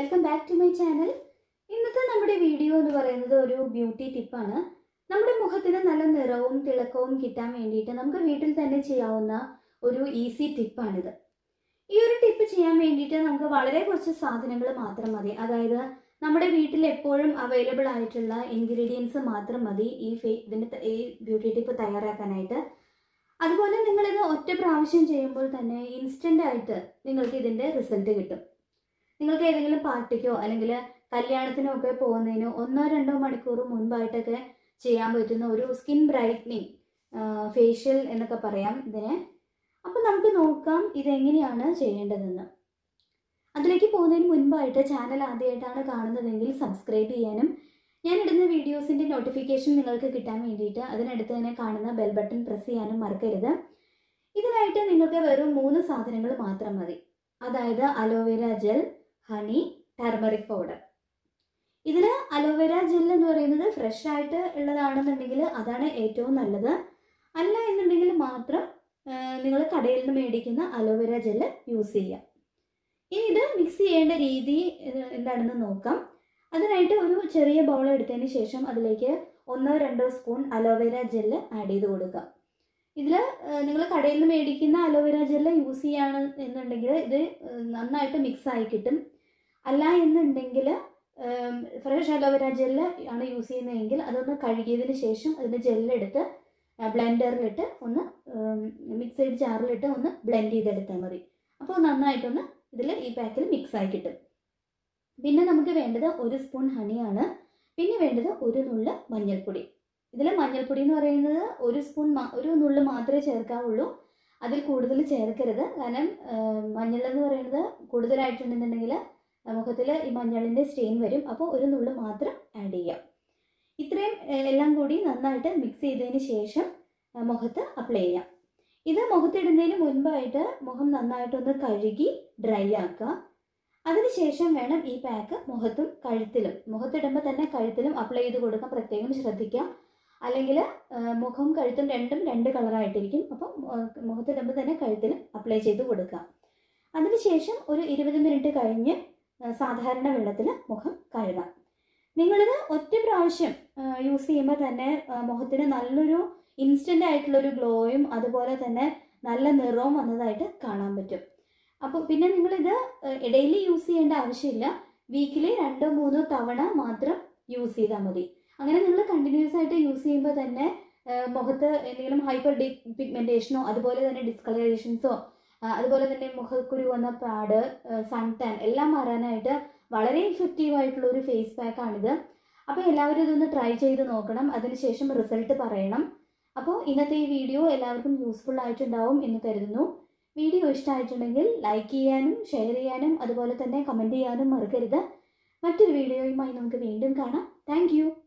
welcome back to my channel ഇന്നത്തെ നമ്മുടെ video എന്ന് പറയുന്നത് ഒരു ബ്യൂട്ടി ടിപ്പാണ് നമ്മുടെ മുഖത്തിന് നല്ല നിറവും തിളക്കവും കിട്ടാൻ വേണ്ടിയിട്ട് നമുക്ക് വീട്ടിൽ തന്നെ ചെയ്യാവുന്ന ഒരു ഈസി ടിപ്പാണിത് ഈ ഒരു ടിപ്പ് ചെയ്യാൻ വേണ്ടിയിട്ട് നമുക്ക് വളരെ കുറച്ച് സാധനങ്ങൾ മാത്രം മതി അതായത് നമ്മുടെ വീട്ടിൽ എപ്പോഴും അവൈലബിൾ ആയിട്ടുള്ള ഇൻഗ്രീഡിയൻസ് മാത്രം മതി ഈ ഫേ ഇതിൻ്റെ ത- ഈ ബ്യൂട്ടി ടിപ്പ് തയ്യാറാക്കാനായിട്ട് അതുപോലെ നിങ്ങളിത് ഒറ്റ പ്രാവശ്യം ചെയ്യുമ്പോൾ തന്നെ ഇൻസ്റ്റൻ്റ് ആയിട്ട് നിങ്ങൾക്ക് ഇതിൻ്റെ റിസൾട്ട് കിട്ടും നിങ്ങൾക്ക് ഏതെങ്കിലും പാർട്ടിക്കോ അല്ലെങ്കിൽ കല്യാണത്തിനോ ഒക്കെ പോകുന്നതിന് ഒന്നോ രണ്ടോ മണിക്കൂർ മുൻപായിട്ടൊക്കെ ചെയ്യാൻ പറ്റുന്ന ഒരു സ്കിൻ ബ്രൈറ്റനിങ് ഫേഷ്യൽ എന്നൊക്കെ പറയാം ഇതിനെ അപ്പം നമുക്ക് നോക്കാം ഇതെങ്ങനെയാണ് ചെയ്യേണ്ടതെന്ന് അതിലേക്ക് പോകുന്നതിന് മുൻപായിട്ട് ചാനൽ ആദ്യമായിട്ടാണ് കാണുന്നതെങ്കിൽ സബ്സ്ക്രൈബ് ചെയ്യാനും ഞാൻ ഇടുന്ന വീഡിയോസിൻ്റെ നോട്ടിഫിക്കേഷൻ നിങ്ങൾക്ക് കിട്ടാൻ വേണ്ടിയിട്ട് അതിനടുത്ത് തന്നെ കാണുന്ന ബെൽ ബട്ടൺ പ്രസ് ചെയ്യാനും മറക്കരുത് ഇതിനായിട്ട് നിങ്ങൾക്ക് വെറും മൂന്ന് സാധനങ്ങൾ മാത്രം മതി അതായത് aloe vera gel honey turmeric powder ഇതിൽ അലോവേര ജെൽ എന്ന് പറയുന്നത് ഫ്രഷ് ആയിട്ട് ഉള്ളതാണെന്നുണ്ടെങ്കിൽ അതാണ് ഏറ്റവും നല്ലത് അല്ല എന്നുണ്ടെങ്കിൽ മാത്രം നിങ്ങൾ കടയിൽ നിന്ന് മേടിക്കുന്ന അലോവേര ജെല്ല് യൂസ് ചെയ്യുക ഇനി ഇത് മിക്സ് ചെയ്യേണ്ട രീതി ഏഹ്, എന്താണെന്ന് നോക്കാം അതിനായിട്ട് ഒരു ചെറിയ ബൗൾ എടുത്തതിന് ശേഷം അതിലേക്ക് ഒന്നോ രണ്ടോ സ്പൂൺ അലോവേര ജെല്ല് ആഡ് ചെയ്ത് കൊടുക്കുക ഇതിൽ നിങ്ങൾ കടയിൽ നിന്ന് മേടിക്കുന്ന അലോവേര ജെല്ല് യൂസ് ചെയ്യാണ് എന്നുണ്ടെങ്കിൽ ഇത് ഏഹ്, നന്നായിട്ട് മിക്സ് ആയി കിട്ടും അല്ല എന്നുണ്ടെങ്കിൽ ഫ്രഷ് അലോവേര ജെല്ല് ആണ് യൂസ് ചെയ്യുന്നതെങ്കിൽ അതൊന്ന് കഴുകിയതിന് ശേഷം അതിൻ്റെ ജെല്ലെടുത്ത് ബ്ലെൻഡറിലിട്ട് ഒന്ന് മിക്സഡ് ജാറിലിട്ട് ഒന്ന് ബ്ലെൻഡ് ചെയ്തെടുത്താൽ മതി അപ്പോൾ നന്നായിട്ടൊന്ന് ഇതിൽ ഈ പാക്കിൽ മിക്സ് ആയി കിട്ടും പിന്നെ നമുക്ക് വേണ്ടത് ഒരു സ്പൂൺ ഹണിയാണ് പിന്നെ വേണ്ടത് ഒരു നുള്ള് മഞ്ഞൾപ്പൊടി ഇതിൽ മഞ്ഞൾപ്പൊടി എന്ന് പറയുന്നത് ഒരു സ്പൂൺ മാ- ഒരു നുള്ള് മാത്രമേ ചേർക്കാവുള്ളൂ അതിൽ കൂടുതൽ ചേർക്കരുത് കാരണം മഞ്ഞൾ എന്ന് പറയുന്നത് കൂടുതലായിട്ടുണ്ടെന്നുണ്ടെങ്കിൽ മുഖത്തിൽ ഈ മഞ്ഞളിൻ്റെ സ്റ്റെയിൻ വരും അപ്പോൾ ഒരു നുള്ള് മാത്രം ആഡ് ചെയ്യാം ഇത്രയും ഏഹ്, എല്ലാം കൂടി നന്നായിട്ട് മിക്സ് ചെയ്തതിന് ശേഷം ആ, മുഖത്ത് അപ്ലൈ ചെയ്യാം ഇത് മുഖത്തിടുന്നതിന് മുൻപായിട്ട് മുഖം നന്നായിട്ടൊന്ന് കഴുകി ഡ്രൈ ആക്കുക അതിനുശേഷം വേണം ഈ പാക്ക് മുഖത്തും കഴുത്തിലും മുഖത്തിടുമ്പോൾ തന്നെ കഴുത്തിലും അപ്ലൈ ചെയ്ത് കൊടുക്കാൻ പ്രത്യേകം ശ്രദ്ധിക്കുക അല്ലെങ്കിൽ മുഖം കഴുത്തും രണ്ടും രണ്ട് കളറായിട്ടിരിക്കും അപ്പം മുഖ- മുഖത്തിടുമ്പോൾ തന്നെ കഴുത്തിലും അപ്ലൈ ചെയ്ത് കൊടുക്കുക അതിനുശേഷം ഒരു ഇരുപത് മിനിറ്റ് കഴിഞ്ഞ് ആ, സാധാരണ വെള്ളത്തിൽ മുഖം കഴുകാം നിങ്ങളിത് ഒറ്റ പ്രാവശ്യം യൂസ് ചെയ്യുമ്പോൾ തന്നെ ആ, മുഖത്തിന് നല്ലൊരു ഇൻസ്റ്റൻ്റ് ആയിട്ടുള്ളൊരു ഗ്ലോയും അതുപോലെ തന്നെ നല്ല നിറവും വന്നതായിട്ട് കാണാൻ പറ്റും അപ്പോൾ പിന്നെ നിങ്ങളിത് ഡെയിലി യൂസ് ചെയ്യേണ്ട ആവശ്യമില്ല വീക്കിലി രണ്ടോ മൂന്നോ തവണ മാത്രം യൂസ് ചെയ്താൽ മതി അങ്ങനെ നിങ്ങൾ കണ്ടിന്യൂസ് ആയിട്ട് യൂസ് ചെയ്യുമ്പോൾ തന്നെ ആ, മുഖത്ത് എന്തെങ്കിലും ഹൈപ്പർ ഡി പിഗ്മെൻറ്റേഷനോ അതുപോലെ തന്നെ ഡിസ്കളറേഷൻസോ അതുപോലെ തന്നെ മുഖക്കുരു വന്ന പാഡ് സൺ ടാൻ എല്ലാം മാറാനായിട്ട് വളരെ ഇഫക്റ്റീവ് ആയിട്ടുള്ള ഒരു ഫേസ് പാക്കാണിത് അപ്പോൾ എല്ലാവരും ഇതൊന്ന് ട്രൈ ചെയ്ത് നോക്കണം അതിനുശേഷം റിസൾട്ട് പറയണം അപ്പോൾ ഇന്നത്തെ ഈ വീഡിയോ എല്ലാവർക്കും യൂസ്ഫുൾ ആയിട്ടുണ്ടാവും എന്ന് കരുതുന്നു വീഡിയോ ഇഷ്ടമായിട്ടുണ്ടെങ്കിൽ ലൈക്ക് ചെയ്യാനും ഷെയർ ചെയ്യാനും അതുപോലെ തന്നെ കമൻറ്റ് ചെയ്യാനും മറക്കരുത് മറ്റൊരു വീഡിയോയുമായി നമുക്ക് വീണ്ടും കാണാം താങ്ക്